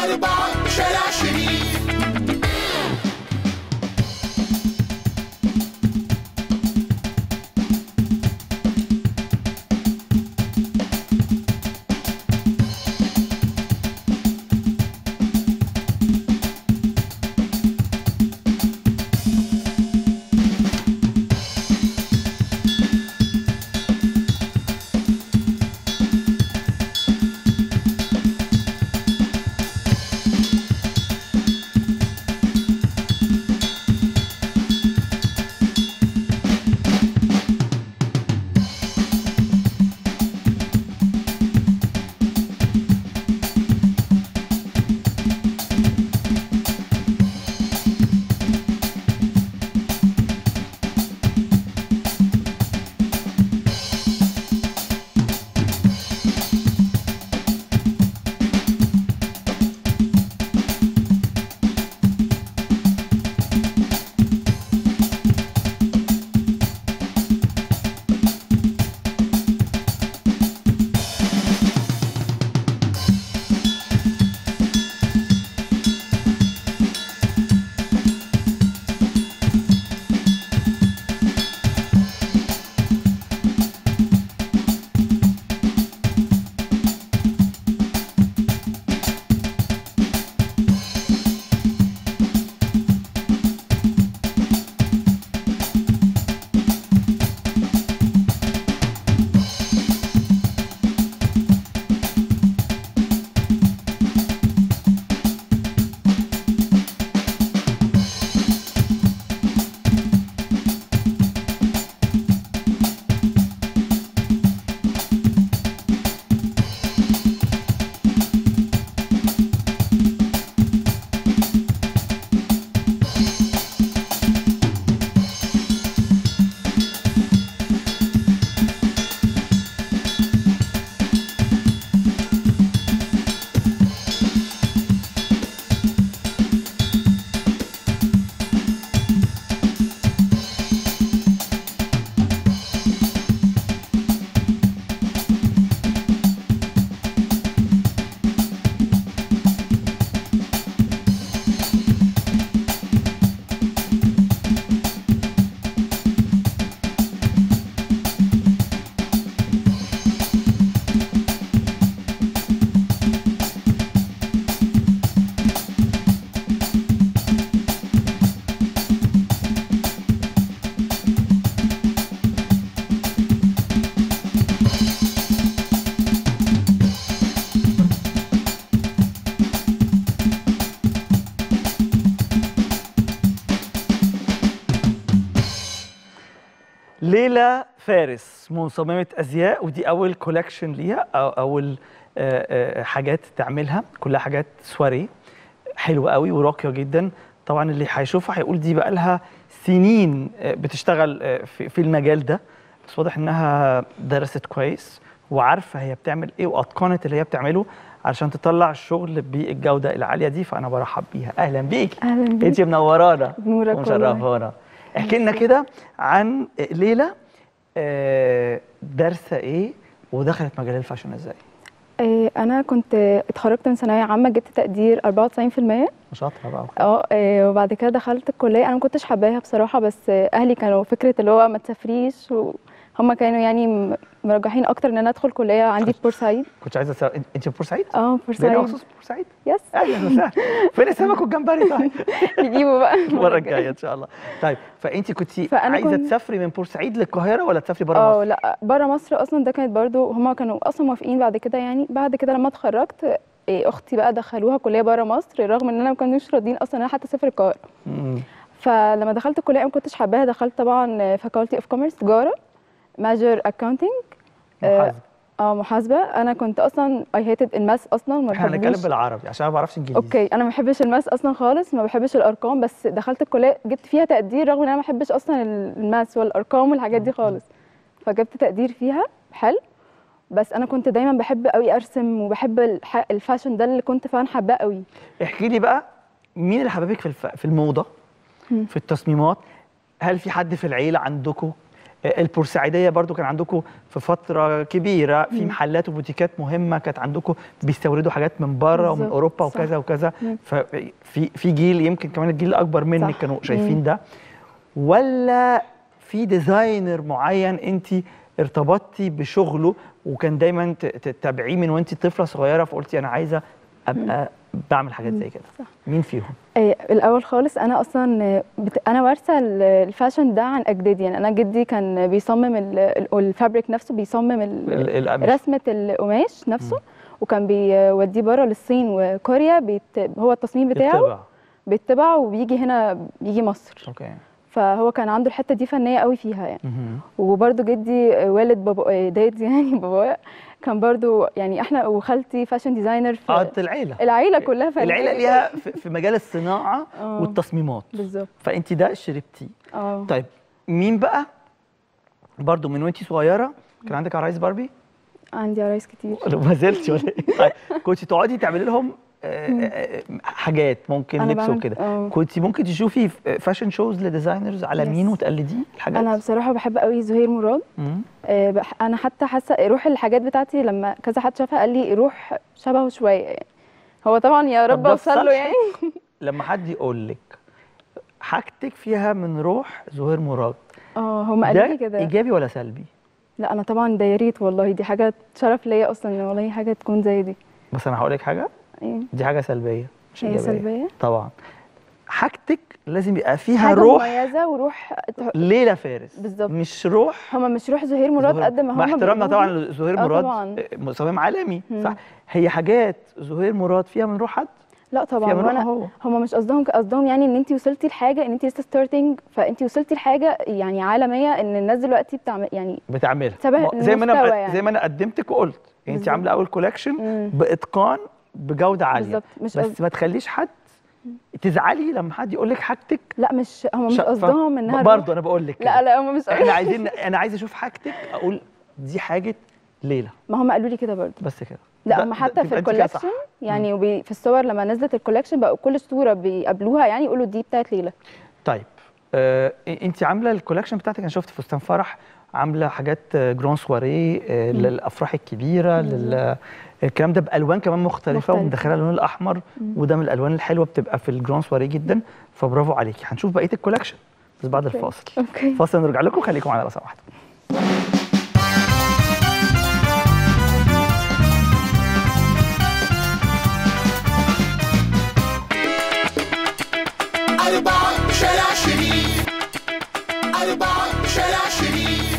أربعة شارع شريف ليلى فارس مصممة أزياء ودي أول كولكشن ليها أو أول آه، آه، حاجات تعملها كلها حاجات سواري حلوة قوي وراقية جدا طبعا اللي هيشوفها هيقول دي بقى لها سنين آه، بتشتغل آه، في في المجال ده بس واضح انها درست كويس وعارفه هي بتعمل ايه واتقنت اللي هي بتعمله علشان تطلع الشغل بالجوده العاليه دي فانا برحب بيها اهلا بيكي اهلا بيك انت منورانا نورك والله ومشرفانا احكي لنا كده عن ليلى آه، دارسه ايه ودخلت مجال الفاشن ازاي آه، انا كنت اتخرجت من ثانويه عامه جبت تقدير 94% شاطره بقى اه آه، وبعد كده دخلت الكليه انا ما كنتش حباها بصراحه بس آه، اهلي كانوا فكره اللي هو ما تسافريش وهم كانوا يعني م- مرجحين اكتر ان انا ادخل كليه عندي في بورسعيد كنت عايزه أسأل انت في بورسعيد؟ اه ليلى بورسعيد مخصوص في بورسعيد؟ يس اهلا وسهلا فين السمك والجمبري طيب؟ يجيبوا بقى المره الجايه ان شاء الله طيب فانت كنت فأنا عايزه كنت- تسافري من بورسعيد للقاهره ولا تسافري بره اه مصر؟ لا بره مصر اصلا ده كانت برضو هم كانوا اصلا موافقين بعد كده يعني بعد كده لما اتخرجت إيه، اختي بقى دخلوها كليه بره مصر رغم ان انا ما كانوش راضيين اصلا ان انا حتى اسافر القاهره مم. فلما دخلت الكليه أنا ما كنتش حباها دخلت طبعا فاكولتي اوف كوميرس تجاره ماجر اكاونتنج محاسبة. اه محاسبه انا كنت اصلا اي هيتد الماس اصلا ما احنا هنتكلم بحبوش بالعربي عشان انا ما بعرفش انجليزي اوكي انا ما بحبش الماس اصلا خالص ما بحبش الارقام بس دخلت الكليه جبت فيها تقدير رغم ان انا ما بحبش اصلا الماس والارقام والحاجات دي خالص فجبت تقدير فيها حلو بس انا كنت دايما بحب قوي ارسم وبحب الح- الفاشن ده اللي كنت فعلا حباه قوي احكي لي بقى مين اللي حببك في الف... في الموضه مم. في التصميمات هل في حد في العيله عندكم آه، البورسعيديه برضو كان عندكم في فتره كبيره في محلات وبوتيكات مهمه كانت عندكم بيستوردوا حاجات من بره ومن بالظبط، اوروبا صح. وكذا وكذا مم. ففي في جيل يمكن كمان الجيل الاكبر منك صح. كانوا شايفين مم. ده ولا في ديزاينر معين انت ارتبطتي بشغله وكان دايما ت- تتابعيه من وانت طفله صغيره فقلتي انا عايزه ابقى بعمل حاجات زي كده صح. مين فيهم إيه، الاول خالص انا اصلا آه، بت... انا وارثه ال- الفاشن ده عن اجدادي يعني انا جدي كان بيصمم ال- ال- الفابريك نفسه بيصمم ال... ال- القماش. رسمه القماش نفسه وكان بيوديه بره للصين وكوريا بيت... هو التصميم بتاعه الطبع. بيتبع وبيجي هنا بيجي مصر اوكي فهو كان عنده الحته دي فنيه قوي فيها يعني مهم. وبرده جدي آه، والد بابا آه، دادي يعني بابايا كان برضو يعني احنا وخالتي فاشن ديزاينر في اه العيله العيله كلها فنيه العيله ليها في في مجال الصناعه آه. والتصميمات بالظبط فانت ده شربتيه اه طيب مين بقى برضو من وانت صغيره كان عندك عرايس باربي عندي عرايس كتير ولا ما زلتش ولا ايه طيب كنت تقعدي تعملي لهم آه، آه، حاجات ممكن أنا لبس بعمل- وكده آه. كنت ممكن تشوفي فاشن شوز لديزاينرز على Yes. مين وتقلديه الحاجات انا بصراحه بحب قوي زهير مراد مم. آه، بح- انا حتى حاسه روح الحاجات بتاعتي لما كذا حد شافها قال لي روح شبهه شويه يعني هو طبعا يا طب رب ده اوصل له الصح؟ يعني لما حد يقول لك حاجتك فيها من روح زهير مراد اه هم قالوا لي ده كده ايجابي ولا سلبي لا انا طبعا ده يا ريت والله دي حاجه شرف ليا اصلا إن والله حاجه تكون زي دي بس انا هقول لك حاجه إيه. دي حاجه سلبيه مش هي ايجابيه سلبيه طبعا حاجتك لازم يبقى فيها حاجه روح مميزه وروح ليلى فارس بالظبط. مش روح هم مش روح زهير مراد زهير- قد ما هم مع احترامنا بيقولوا- طبعا لزهير آه مراد طبعاً. آه، مصمم عالمي مم. صح هي حاجات زهير مراد فيها من روح حد لا طبعا فيها من روحه وانا هو هم مش قصدهم قصدهم يعني ان انت وصلتي لحاجه ان انت لسه ستارتنج فانت وصلتي لحاجه يعني عالميه ان الناس دلوقتي بتعمل يعني بتعملها شبه ما- زي ما انا المستوى مق- يعني. زي ما انا قدمتك وقلت يعني انت بالظبط. عامله اول كولكشن مم. باتقان بجوده عاليه بالظبط مش بس قصد... ما تخليش حد تزعلي لما حد يقول لك حاجتك لا مش هم مش شا- ف- قصدهم انها برضه روح. انا بقول لك لا لا هم مش احنا عايزين انا عايز اشوف حاجتك اقول دي حاجه ليلى ما هم قالوا لي كده برضه بس كده لا ده- هم ده- حتى في تبقى أنت كده صح. الكولكشن يعني وبي في الصور لما نزلت الكولكشن بقوا كل صوره بيقابلوها يعني يقولوا دي بتاعت ليلى طيب آه انت عامله الكولكشن بتاعتك انا شفت فستان فرح عامله حاجات آه، جرون سواريه آه للافراح الكبيره لل الكلام ده بالوان كمان مختلفه مختلفة. ومدخله اللون الاحمر وده من الالوان الحلوه بتبقى في الجرون سواريه جدا فبرافو عليكي هنشوف بقيه الكولكشن بس بعد أوكي. الفاصل اوكي فاصل نرجع لكم خليكم معانا لو سمحتوا أربعة شارع شريف أربعة شارع شريف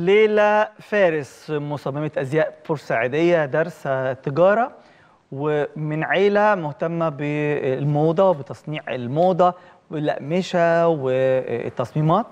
ليلى فارس مصممة أزياء بورسعيدية دارسة تجارة ومن عيلة مهتمة بالموضة وبتصنيع الموضة والأقمشة والتصميمات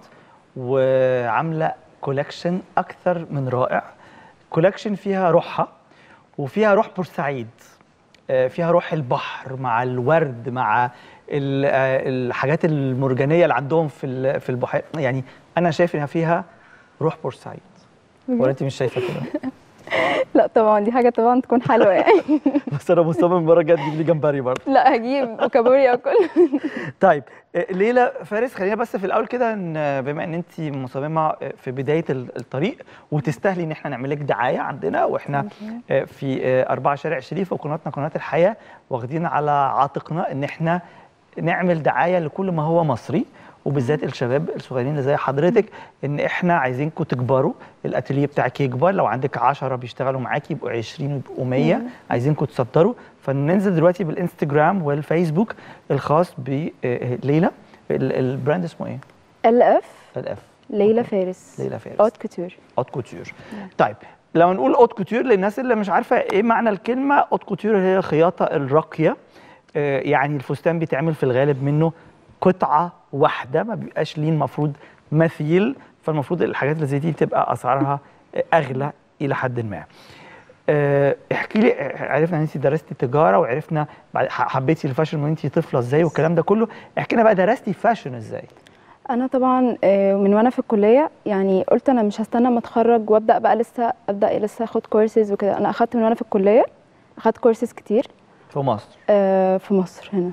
وعاملة كولكشن أكثر من رائع كولكشن فيها روحها وفيها روح بورسعيد آه، فيها روح البحر مع الورد مع ال- آه، الحاجات المرجانية اللي عندهم في ال- في البحيرة يعني أنا شايف إنها فيها روح بورسعيد ولا أنت مش شايفة كده؟ لا طبعا دي حاجه طبعا تكون حلوه يعني بس انا مصمم المره الجايه تجيب لي جمبري برضه لا هجيب وكابوريا وكل طيب آه، ليلى فارس خلينا بس في الاول كده إن بما ان انت مصممه آه، في بدايه ال- الطريق وتستاهلي ان احنا نعمل لك دعايه عندنا واحنا آه، في آه، أربعة شارع شريف وقناتنا قناه الحياه واخدين على عاتقنا ان احنا نعمل دعايه لكل ما هو مصري وبالذات الشباب الصغيرين اللي زي حضرتك ان احنا عايزينكم تكبروا الاتelier بتاعك يكبر لو عندك 10 بيشتغلوا معاكي يبقوا 20 ويبقوا 100 عايزينكم تصدروا فننزل دلوقتي بالانستجرام والفيسبوك الخاص بليلى البراند اسمه ايه؟ ال اف الاف ليلى فارس ليلى فارس اوت كوتور اوت كوتيور طيب لو نقول اوت كوتيور للناس اللي مش عارفه ايه معنى الكلمه اوت كوتيور هي الخياطه الراقيه آه، يعني الفستان بيتعمل في الغالب منه قطعه واحده ما بيبقاش ليه المفروض مثيل فالمفروض الحاجات اللي زي دي بتبقى اسعارها آه، اغلى الى حد ما آه، احكي لي آه، عرفنا ان انت درستي تجاره وعرفنا بعد ح- حبيتي الفاشن وانت طفله ازاي والكلام ده كله احكي لنا بقى درستي فاشن ازاي انا طبعا آه، من وانا في الكليه يعني قلت انا مش هستنى اما اتخرج وابدا بقى لسه ابدا لسه اخد كورسز وكده انا اخدت من وانا في الكليه اخدت كورسز كتير في مصر آه، في مصر هنا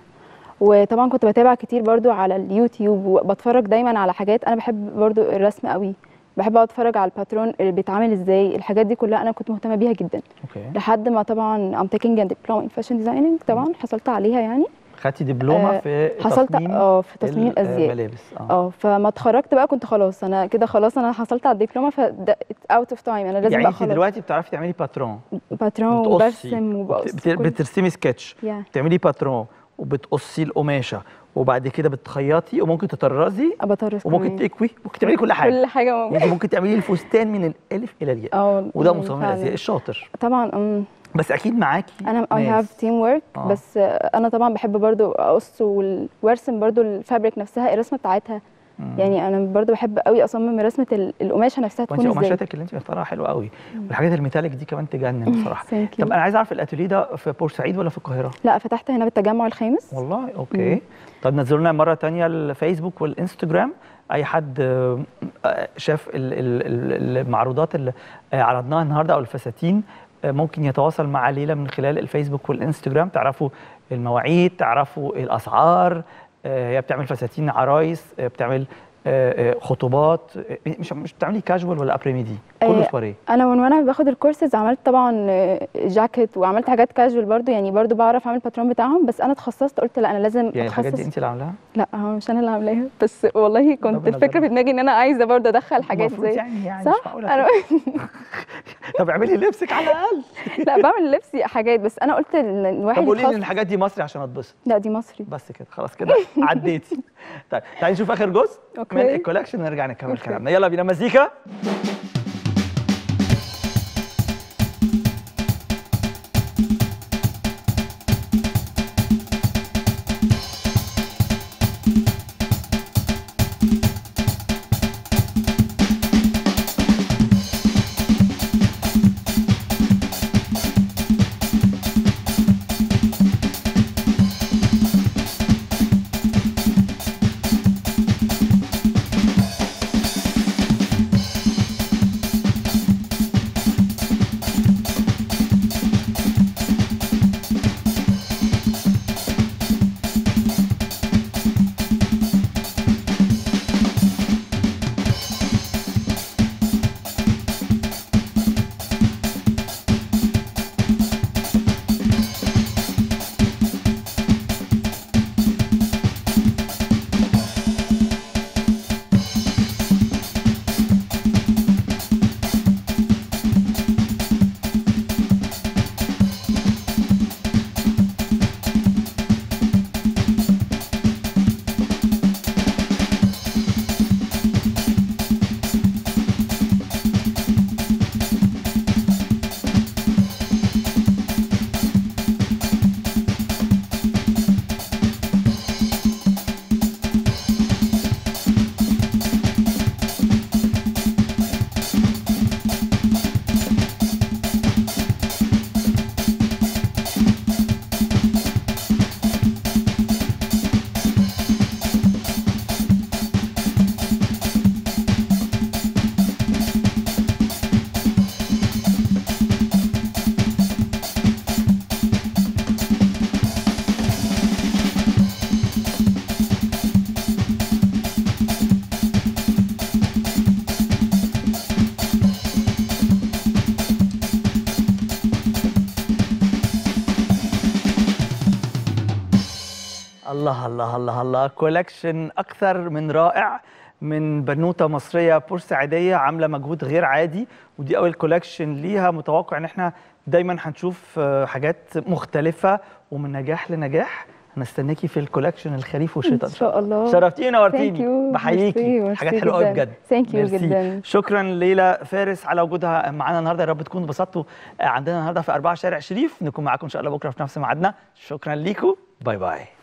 وطبعا كنت بتابع كتير برضو على اليوتيوب وبتفرج دايما على حاجات انا بحب برضو الرسم قوي بحب أقعد اتفرج على الباترون اللي بيتعمل ازاي الحاجات دي كلها انا كنت مهتمه بيها جدا اوكي لحد ما طبعا I'm taking a diploma in fashion designing طبعا حصلت عليها يعني خدتي ديبلومه آه، في حصلت تصميم اه في تصميم ال- الازياء الملابس اه اه فما اتخرجت بقى كنت خلاص انا كده خلاص انا حصلت على الدبلومه ف اوت اوف تايم انا لازم يعني بقى انت خلاص دلوقتي بتعرفي تعملي باترون باترون بتقصي وبرسم وبقص وبت- وكل- بترسمي سكتش يا. بتعملي باترون وبتقصي القماشه وبعد كده بتخيطي وممكن تطرزي بطرس وممكن كمان. تكوي ممكن تعملي كل حاجه كل حاجه يعني موجوده انت ممكن تعملي الفستان من الالف الى الياء اه وده يعني مصمم فعلاً. الازياء الشاطر طبعا أم بس اكيد معاكي انا اي ناس. هاف تيم ورك آه. بس آه، انا طبعا بحب برضو اقص وال- وارسم برضو الفابريك نفسها الرسمه بتاعتها يعني انا برضو بحب قوي اصمم رسمه ال- القماشه نفسها وانت تكون ازاي قماشاتك اللي انت مختارها حلوه قوي والحاجات الميتاليك دي كمان تجنن بصراحه Thank you. طب انا عايز اعرف الاتوليه ده في بورسعيد ولا في القاهره لا فتحت هنا بالتجمع الخامس والله اوكي طب نزلوا لنا مره تانية الفيسبوك والانستجرام اي حد آه، آه، شاف ال- ال- ال- المعروضات اللي آه، عرضناها النهارده او الفساتين آه، ممكن يتواصل مع ليلى من خلال الفيسبوك والانستجرام تعرفوا المواعيد تعرفوا الاسعار آه، هي بتعمل فساتين عرايس آه، بتعمل آه، آه، خطوبات آه، مش مش بتعملي كاجوال ولا ابريميدي كله آه، سواريه انا من وانا باخد الكورسز عملت طبعا آه، جاكيت وعملت حاجات كاجوال برضو يعني برضو بعرف اعمل الباترون بتاعهم بس انا اتخصصت قلت لا انا لازم يعني الحاجات دي اتخصص انت اللي عاملاها لا هو مش انا اللي عاملاها بس والله كنت ربنا الفكره يبارك. في دماغي ان انا عايزه برضو ادخل حاجات المفروض زي يعني يعني صح مش معقوله انا كده. طب اعملي لبسك على الاقل لا بعمل لبسي حاجات بس انا قلت ان الواحد طب قولي لي ان يتخصص الحاجات دي مصري عشان اتبسط لا دي مصري بس كده خلاص كده عديتي طيب تعالي نشوف اخر جزء من أوكي. الكولكشن ونرجع نكمل أوكي. كلامنا يلا بينا مزيكا الله الله الله الله كولكشن اكثر من رائع من بنوته مصريه بورسعيديه عامله مجهود غير عادي ودي اول كولكشن ليها متوقع ان احنا دايما هنشوف آه، حاجات مختلفه ومن نجاح لنجاح هنستناكي في الكولكشن الخريف والشتاء ان شاء الله شرفتيني Thank ونورتيني you. بحييكي ميرسي، حاجات ميرسي حلوه قوي جداً. بجد Thank you ميرسي. جداً. شكرا ليلى فارس على وجودها معانا النهارده يا رب تكونوا اتبسطتوا عندنا النهارده في أربعة شارع شريف نكون معاكم ان شاء الله بكره في نفس ميعادنا شكرا ليكم باي باي